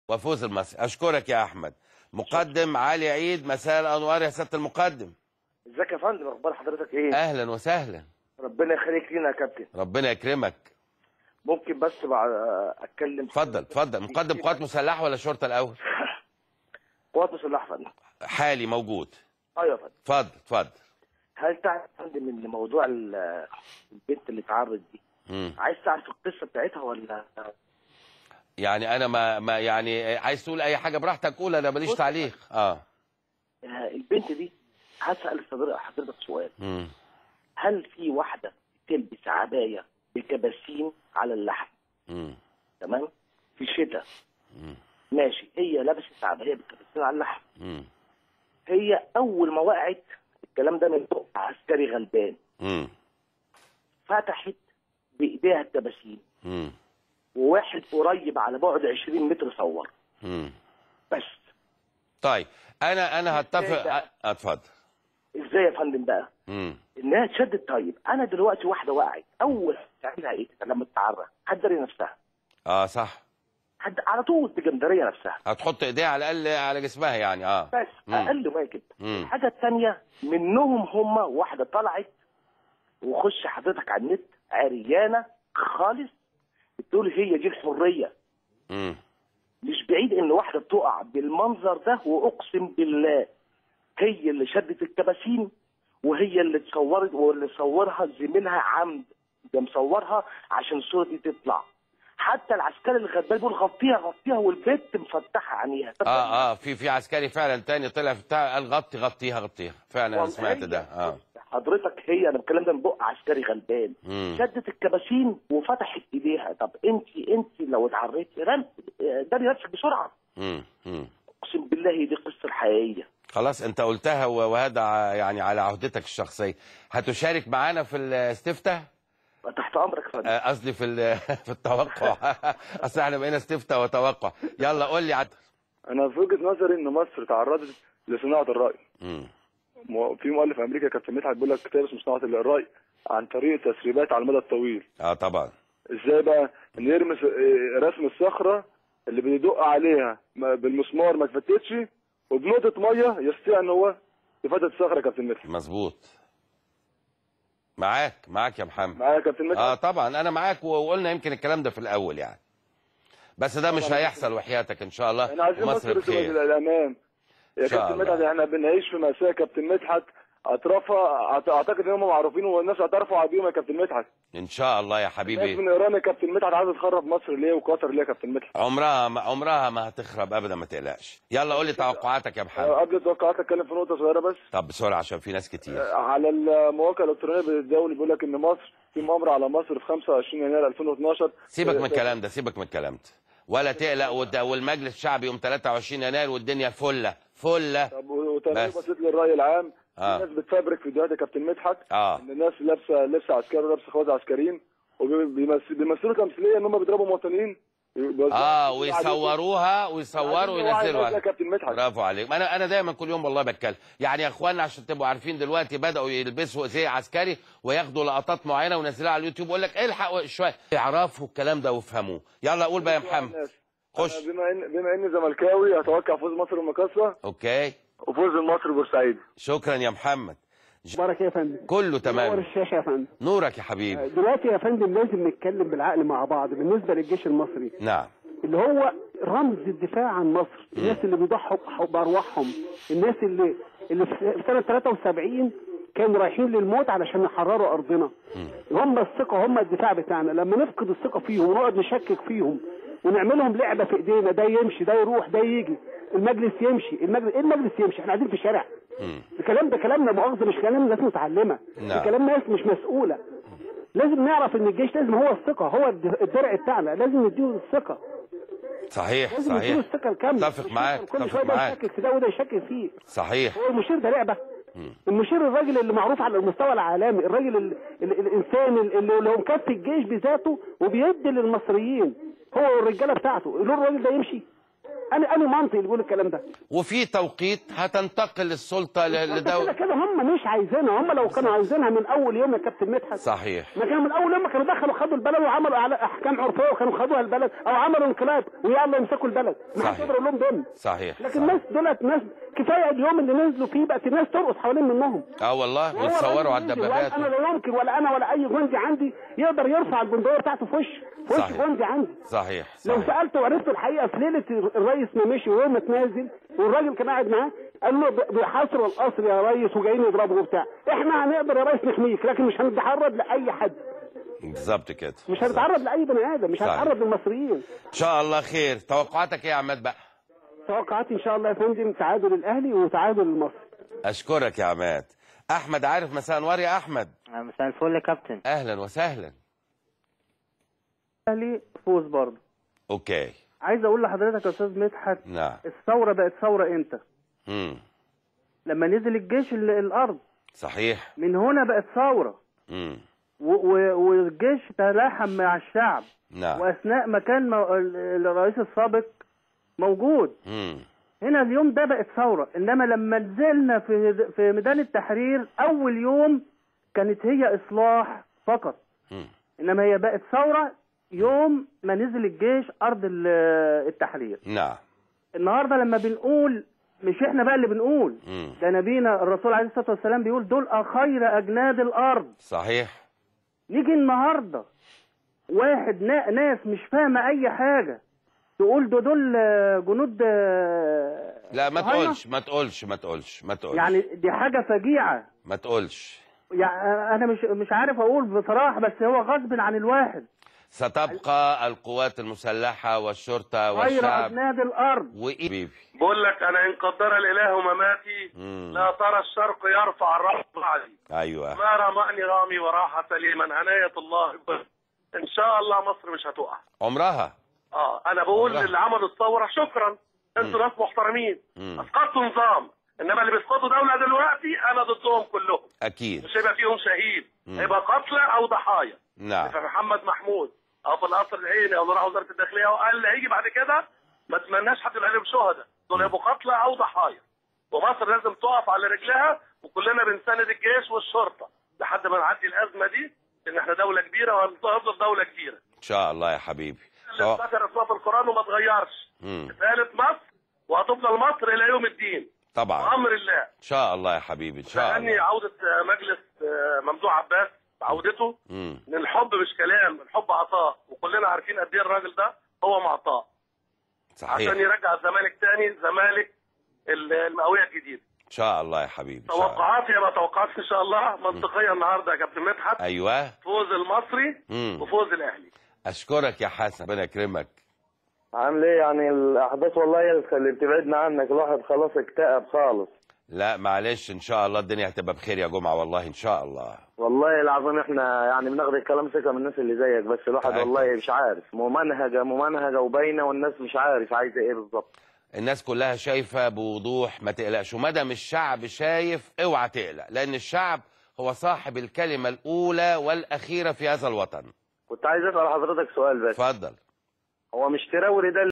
وفوز المصري اشكرك يا احمد مقدم علي عيد مساء الانوار يا سياده المقدم ازيك يا فندم اخبار حضرتك ايه اهلا وسهلا ربنا يخليك لينا يا كابتن ربنا يكرمك ممكن بس بعد اتكلم اتفضل اتفضل مقدم قوات مسلحه ولا شرطه الاول قوات مسلحه يا فندم حالي موجود ايوه يا فندم اتفضل اتفضل هل تعرف يا فندم ان موضوع ال- البنت اللي اتعرض دي مم. عايز تعرف القصه بتاعتها ولا يعني انا ما ما يعني عايز تقول اي حاجه براحتك قول انا ماليش بص- تعليق اه آه، البنت دي هسال صدر- حضرتك سؤال مم. هل في واحده تلبس عبايه بكباسين على اللحم مم. تمام في الشتاء مم. ماشي هي لبست عبايه بكباسين على اللحم مم. هي اول ما وقعت الكلام ده من بق عسكري غلبان مم. فتحت بايديها الكباسين مم. وواحد قريب على بعد 20 متر صور مم. بس طيب انا انا هتفق إزاي بقى؟ أ- اتفضل ازاي يا فندم بقى مم. انها تشدد طيب انا دلوقتي واحده وقعت اول حاجة تعملها ايه لما تتعرى هتدري نفسها اه صح حد على طول بجندريه نفسها هتحط ايديها على الاقل على جسمها يعني اه بس مم. اقل واجب مم. الحاجه الثانيه منهم هم واحده طلعت وخش حضرتك على النت عريانه خالص بتقول هي دي الحريه مم. مش بعيد ان واحده تقع بالمنظر ده واقسم بالله هي اللي شدت الكباسين وهي اللي تصورت واللي صورها زميلها عمد ده مصورها عشان الصوره دي تطلع حتى العسكري الغلبان بيقول غطيها غطيها والبت مفتحه عينيها طب اه اه في في عسكري فعلا تاني طلع في بتاع قال غطي غطيها غطيها فعلا انا والله سمعت هي- ده اه حضرتك هي انا الكلام ده من بق عسكري غلبان مم. شدت الكباسين وفتحت ايديها طب انت انت لو اتعريتي رم داري نفسك بسرعه مم. مم. اقسم بالله هي دي القصه الحقيقيه خلاص انت قلتها و- وهذا ع- يعني على عهدتك الشخصيه هتشارك معانا في الاستفتاء تحت امرك يا فندم آه، قصدي في ال- في التوقع اصل احنا بقينا استفتاء وتوقع يلا قول لي عد انا في وجهه نظري ان مصر تعرضت لصناعه الراي مم. مو- في مؤلف امريكا كابتن مدحت بيقول لك كتاب اسمه صناعه الراي عن طريق تسريبات على المدى الطويل اه طبعا ازاي بقى ان يرمي س- إيه، رسم الصخره اللي بيدق عليها ما- بالمسمار ما تفتتش وبنقطه ميه يستطيع ان هو يفتت الصخره يا كابتن مدحت مظبوط معاك معاك يا محمد معايا يا كابتن مدحت اه طبعا انا معاك وقلنا يمكن الكلام ده في الاول يعني بس ده مش هيحصل وحياتك ان شاء الله احنا عايزين ومصر مصر تبقى بخير للامام يا إن شاء كابتن الله. مدحت احنا بنعيش في مأساة يا كابتن مدحت اطرافها أعت- اعتقد ان هم معروفين والناس اعترفوا عليهم يا كابتن مدحت ان شاء الله يا الناس حبيبي من ايران يا كابتن مدحت عايزه تخرب مصر ليه وقطر ليه يا كابتن مدحت عمرها ما عمرها ما هتخرب ابدا ما تقلقش يلا قول لي توقعاتك يا آه، محمد قبل التوقعات اتكلم في نقطه صغيره بس طب بسرعه عشان في ناس كتير آه، على المواقع الالكترونيه الدولي بيقول لك ان مصر في مؤامره على مصر في 25 يناير 2012 سيبك من آه، الكلام ده سيبك من الكلام ده ولا تقلق والد- والمجلس الشعبي يوم 23 يناير والدنيا فله فله طب وتغيير بس. بسيط للراي العام آه. الناس بتفبرك فيديوهات يا كابتن مدحت اه ان الناس لابسه لبس عسكري ولابسه خوذه عسكريين وبيمثلوا تمثيليه ان هم بيضربوا مواطنين اه ويصوروها ويصوروا يا وينزلوا كابتن مدحت برافو عليك انا انا دايما كل يوم والله بتكلم يعني يا اخوانا عشان تبقوا عارفين دلوقتي بداوا يلبسوا زي عسكري وياخدوا لقطات معينه وينزلوها على اليوتيوب ويقول لك الحق شويه يعرفوا الكلام ده وافهموه يلا قول بقى يا محمد خش أنا بما ان بما اني زملكاوي اتوقع فوز مصر المقاصه اوكي وفوز المصري بورسعيد شكرا يا محمد اخبارك ايه يا فندم؟ كله نور تمام الشاشه يا فندم نورك يا حبيبي دلوقتي يا فندم لازم نتكلم بالعقل مع بعض بالنسبه للجيش المصري نعم اللي هو رمز الدفاع عن مصر الناس اللي بيضحوا بارواحهم الناس اللي اللي في سنه 73 كانوا رايحين للموت علشان يحرروا ارضنا هم الثقه هم الدفاع بتاعنا لما نفقد الثقه فيهم ونقعد نشكك فيهم ونعملهم لعبه في ايدينا ده يمشي ده يروح ده يجي المجلس يمشي المجلس ايه المجلس يمشي احنا قاعدين في الشارع الكلام ده كلامنا مؤاخذه مش كلام ناس متعلمه نعم. ده كلام ناس مش مسؤوله لازم نعرف ان الجيش لازم هو الثقه هو الد- الدرع بتاعنا لازم نديله الثقه صحيح لازم نديله صحيح الثقه الكامله اتفق مش معاك، يفضل كل اتفق شويه ده معاك. يشكك في ده وده يشكك فيه صحيح هو المشير ده لعبه المشير الراجل اللي معروف على المستوى العالمي الراجل ال... ال... الانسان اللي اللي هو مكفي الجيش بذاته وبيدي للمصريين هو والرجاله بتاعته يقولوا الراجل ده يمشي انا انا منطق اللي يقول الكلام ده وفي توقيت هتنتقل السلطه ل- كده لدوله كده هم مش عايزينها هم لو كانوا عايزينها من اول يوم يا كابتن مدحت صحيح ما كانوا من اول يوم كانوا دخلوا خدوا البلد وعملوا على احكام عرفيه وكانوا خدوها البلد او عملوا انقلاب ويلا يمسكوا البلد ما حدش صحيح. يقدر يقول لهم دول صحيح لكن صحيح. الناس دولت ناس كفايه اليوم اللي نزلوا فيه بقت الناس ترقص حوالين منهم اه والله هو وتصوروا على الراجل يجي الدبابات وقال انا لا يمكن ولا انا ولا اي جندي عندي يقدر يرفع البندقيه بتاعته في وش في وش صحيح. جندي عندي صحيح لو صحيح سالته وعرفت الحقيقه في ليله الرئيس ما مشي وهو متنازل والراجل كان قاعد معاه قال له ب- بيحاصروا القصر يا ريس وجايين يضربوا وبتاع احنا هنقدر يا ريس نحميك لكن مش هنتعرض لاي حد بالظبط كده مش هنتعرض لاي بني ادم مش صحيح. هنتعرض للمصريين ان شاء الله خير توقعاتك ايه يا عماد بقى توقعاتي ان شاء الله يا فندم تعادل الاهلي وتعادل المصري اشكرك يا عماد احمد عارف مساء انوار يا احمد مساء الفل يا كابتن اهلا وسهلا الاهلي فوز برضه اوكي عايز اقول لحضرتك يا استاذ مدحت نعم الثوره بقت ثوره امتى امم لما نزل الجيش ال- الارض صحيح من هنا بقت ثوره امم و- و- والجيش تلاحم مع الشعب نعم واثناء ما كان مو- ال- الرئيس السابق موجود امم هنا اليوم ده بقت ثوره انما لما نزلنا في في ميدان التحرير اول يوم كانت هي اصلاح فقط مم. انما هي بقت ثوره يوم ما نزل الجيش ارض ال- التحرير نعم النهارده لما بنقول مش احنا بقى اللي بنقول مم. ده نبينا الرسول عليه الصلاه والسلام بيقول دول خير اجناد الارض صحيح نيجي النهارده واحد نا- ناس مش فاهمه اي حاجه تقول ده دول آه، جنود آه، لا ما صهاينة؟ تقولش ما تقولش ما تقولش ما تقولش يعني دي حاجه فجيعه ما تقولش يعني انا مش مش عارف اقول بصراحه بس هو غصب عن الواحد ستبقى القوات المسلحة والشرطة خير والشعب اجناد الارض وإيه بيبي بقول لك انا ان قدر الاله مماتي مم. لا ترى الشرق يرفع الرأس بعدي أيوة ما رماني رامي وراحة لمن عناية الله بس. ان شاء الله مصر مش هتقع عمرها اه انا بقول والله. للي عملوا الثوره شكرا انتوا ناس محترمين مم. اسقطتوا نظام انما اللي بيسقطوا دوله دلوقتي انا ضدهم كلهم أكيد مش هيبقى فيهم شهيد مم. هيبقى قتلى او ضحايا نعم في محمد محمود او في القصر العيني او راح وزاره الداخليه وقال اللي هيجي بعد كده ما اتمناش حد يبقى عليهم شهداء دول يبقوا قتلى او ضحايا ومصر لازم تقف على رجلها وكلنا بنساند الجيش والشرطه لحد ما نعدي الازمه دي ان احنا دوله كبيره وهنفضل دوله كبيره إن شاء الله يا حبيبي اللي سواء اتذكر اسمها في القران وما اتغيرش مم. رساله مصر وهتفضل مصر الى يوم الدين طبعا بامر الله إن شاء الله يا حبيبي إن شاء تهني الله عوده مجلس ممدوح عباس عودته مم. ان الحب مش كلام الحب عطاء وكلنا عارفين قد ايه الراجل ده هو معطاء عشان صحيح يرجع الزمالك تاني زمالك ال- المئويه الجديد إن شاء الله يا حبيبي إن شاء الله توقعاتي ما توقعاتش ان شاء الله منطقيه النهارده يا كابتن مدحت أيوة فوز المصري مم. وفوز الاهلي أشكرك يا حسن ربنا يكرمك عامل ايه يعني الاحداث والله هي اللي بتبعدنا عنك الواحد خلاص اكتئب خالص لا معلش إن شاء الله الدنيا هتبقى بخير يا جمعة والله إن شاء الله والله العظيم احنا يعني بناخد الكلام ثقه من الناس اللي زيك بس الواحد تأكد. والله مش عارف ممنهجه ممنهجه وباينه والناس مش عارف عايزه ايه بالظبط الناس كلها شايفة بوضوح ما تقلقش ومدام الشعب شايف اوعى تقلق لأن الشعب هو صاحب الكلمة الأولى والأخيرة في هذا الوطن كنت عايز اسال حضرتك سؤال بس اتفضل هو مش تراوري ده